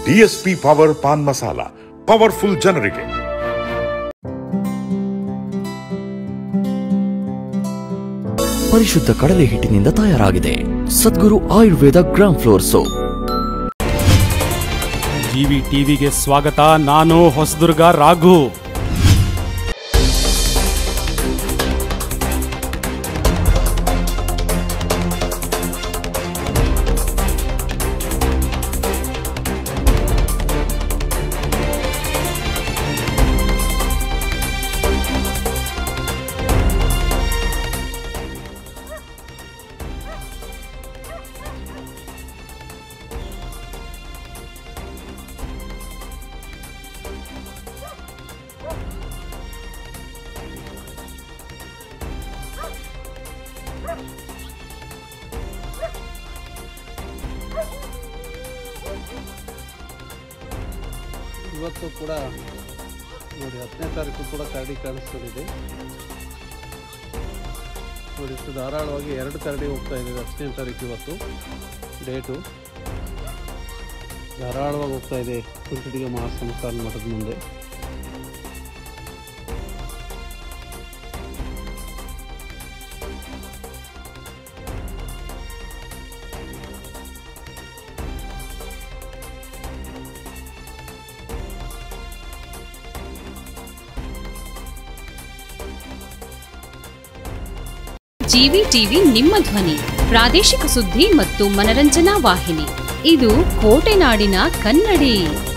DSP power pan masala powerful ಜನರಿಗೆ ಪರಿಶುದ್ಧ ಕಡಲೆ ಹಿಟ್ಟಿನಿಂದ ತಯಾರಾಗಿದೆ Sadguru Ayurveda gram flour soap GV ಟಿವಿಗೆ ಸ್ವಾಗತ ನಾನು ಹೊಸದುರ್ಗ ರಾಘು ಇವತ್ತು ಕೂಡ ನೋಡಿ ಹತ್ತನೇ ತಾರೀಕು ಕೂಡ ಕರಡಿ ಕಾಣಿಸ್ಕೊಂಡಿದೆ ನೋಡಿ ಇಷ್ಟು ಧಾರಾಳವಾಗಿ ಎರಡು ಕರಡಿ ಹೋಗ್ತಾ ಇದ್ದೀವಿ ಹತ್ತನೇ ತಾರೀಕು ಇವತ್ತು ಡೇಟು ಧಾರಾಳವಾಗಿ ಹೋಗ್ತಾ ಇದೆ ಕುಂಚಿಟಿಗ ಮಹಾಸಂಸ್ಥಾನ ಮಠದ ಮುಂದೆ ಜಿವಿ ಟಿವಿ ನಿಮ್ಮ ಧ್ವನಿ ಪ್ರಾದೇಶಿಕ ಸುದ್ದಿ ಮತ್ತು ಮನರಂಜನಾ ವಾಹಿನಿ ಇದು ಕೋಟೆನಾಡಿನ ಕನ್ನಡಿ